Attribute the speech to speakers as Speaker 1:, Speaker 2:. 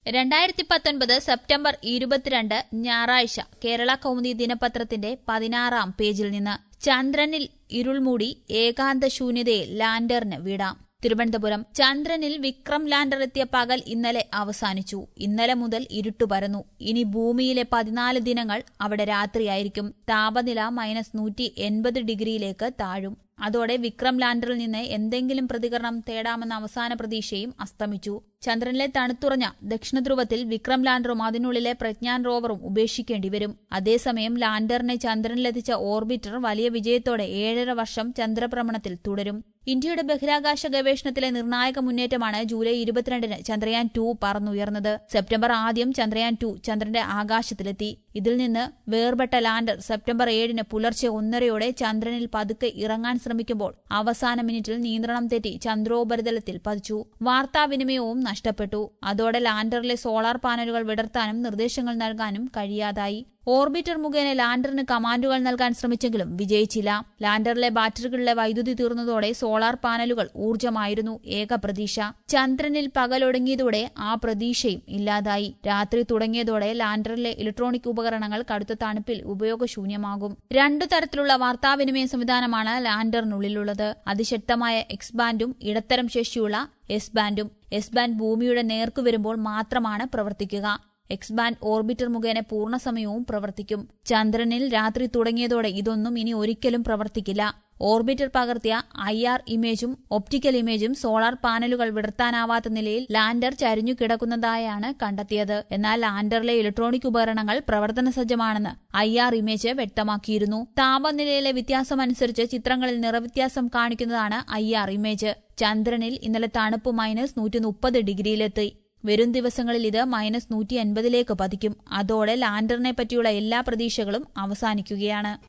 Speaker 1: രണ്ടായിരത്തി പത്തൊൻപത് സെപ്റ്റംബർ ഇരുപത്തിരണ്ട് ഞായറാഴ്ച കേരള കൗമുദി ദിനപത്രത്തിന്റെ പതിനാറാം പേജിൽ നിന്ന് ചന്ദ്രനിൽ ഇരുൾമൂടി ഏകാന്ത ശൂന്യതയിൽ ലാൻഡറിന് വിടാം തിരുവനന്തപുരം ചന്ദ്രനിൽ വിക്രം ലാൻഡർ എത്തിയ പകൽ ഇന്നലെ അവസാനിച്ചു ഇന്നലെ മുതൽ ഇരുട്ടു പരന്നു ഇനി ഭൂമിയിലെ പതിനാല് ദിനങ്ങൾ അവിടെ രാത്രിയായിരിക്കും താപനില മൈനസ് നൂറ്റി എൺപത് ഡിഗ്രിയിലേക്ക് താഴും അതോടെ വിക്രം ലാൻഡറിൽ നിന്ന് എന്തെങ്കിലും പ്രതികരണം തേടാമെന്ന അവസാന പ്രതീക്ഷയും അസ്തമിച്ചു ചന്ദ്രനിലെ തണുത്തുറഞ്ഞ ദക്ഷിണ ധ്രുവത്തിൽ വിക്രം ലാൻഡറും അതിനുള്ളിലെ പ്രജ്ഞാൻ റോവറും ഉപേക്ഷിക്കേണ്ടി വരും അതേസമയം ലാൻഡറിനെ ചന്ദ്രനിലെത്തിച്ച ഓർബിറ്റർ വലിയ വിജയത്തോടെ ഏഴര വർഷം ചന്ദ്രഭ്രമണത്തിൽ തുടരും ഇന്ത്യയുടെ ബഹിരാകാശ ഗവേഷണത്തിലെ നിർണായക മുന്നേറ്റമാണ് ജൂലൈ ഇരുപത്തിരണ്ടിന് ചന്ദ്രയാൻ ടു പറന്നുയർന്നത് സെപ്റ്റംബർ ആദ്യം ചന്ദ്രയാൻ ടു ചന്ദ്രന്റെ ആകാശത്തിലെത്തി ഇതിൽ നിന്ന് വേർപെട്ട ലാൻഡർ സെപ്റ്റംബർ ഏഴിന് പുലർച്ചെ ഒന്നരയോടെ ചന്ദ്രനിൽ പതുക്കെ ഇറങ്ങാൻ ശ്രമിക്കുമ്പോൾ അവസാന മിനിറ്റിൽ നിയന്ത്രണം തെറ്റി ചന്ദ്രോപരിതലത്തിൽ പതിച്ചു വാർത്താവിനിമയവും നഷ്ടപ്പെട്ടു അതോടെ ലാൻഡറിലെ സോളാർ പാനലുകൾ വിടർത്താനും നിർദ്ദേശങ്ങൾ നൽകാനും കഴിയാതായി ഓർബിറ്റർ മുഖേന ലാൻഡറിന് കമാൻഡുകൾ നൽകാൻ ശ്രമിച്ചെങ്കിലും വിജയിച്ചില്ല ലാൻഡറിലെ ബാറ്ററികളിലെ വൈദ്യുതി തീർന്നതോടെ സോളാർ പാനലുകൾ ഊർജ്ജമായിരുന്നു ഏക പ്രതീക്ഷ ചന്ദ്രനിൽ പകലൊടുങ്ങിയതോടെ ആ പ്രതീക്ഷയും ഇല്ലാതായി രാത്രി തുടങ്ങിയതോടെ ലാൻഡറിലെ ഇലക്ട്രോണിക് ഉപകരണങ്ങൾ കടുത്ത തണുപ്പിൽ ഉപയോഗശൂന്യമാകും രണ്ടു തരത്തിലുള്ള വാർത്താവിനിമയ സംവിധാനമാണ് ലാൻഡറിനുള്ളിലുള്ളത് അതിശക്തമായ എക്സ് ബാൻഡും ഇടത്തരം ശേഷിയുള്ള എസ് ബാൻഡും എസ് ബാൻഡ് ഭൂമിയുടെ നേർക്കു വരുമ്പോൾ മാത്രമാണ് പ്രവർത്തിക്കുക എക്സ് ബാൻഡ് ഓർബിറ്റർ മുഖേന പൂർണ്ണസമയവും പ്രവർത്തിക്കും ചന്ദ്രനിൽ രാത്രി തുടങ്ങിയതോടെ ഇതൊന്നും ഇനി ഒരിക്കലും പ്രവർത്തിക്കില്ല ഓർബിറ്റർ പകർത്തിയ ഐ ആർ ഇമേജും ഒപ്റ്റിക്കൽ ഇമേജും സോളാർ പാനലുകൾ വിടർത്താനാവാത്ത നിലയിൽ ലാൻഡർ ചരിഞ്ഞു കിടക്കുന്നതായാണ് കണ്ടെത്തിയത് എന്നാൽ ലാൻഡറിലെ ഇലക്ട്രോണിക് ഉപകരണങ്ങൾ പ്രവർത്തന സജ്ജമാണെന്ന് ഐ ആർ ഇമേജ് വ്യക്തമാക്കിയിരുന്നു താപനിലയിലെ വ്യത്യാസമനുസരിച്ച് ചിത്രങ്ങളിൽ നിറവ്യത്യാസം കാണിക്കുന്നതാണ് ഐ ആർ ഇമേജ് ചന്ദ്രനിൽ ഇന്നലെ തണുപ്പ് മൈനസ് നൂറ്റി മുപ്പത് ഡിഗ്രിയിലെത്തി വരും ദിവസങ്ങളിൽ ഇത് മൈനസ് നൂറ്റി എൺപതിലേക്ക് പതിക്കും അതോടെ ലാൻഡറിനെ പറ്റിയുള്ള എല്ലാ പ്രതീക്ഷകളും അവസാനിക്കുകയാണ്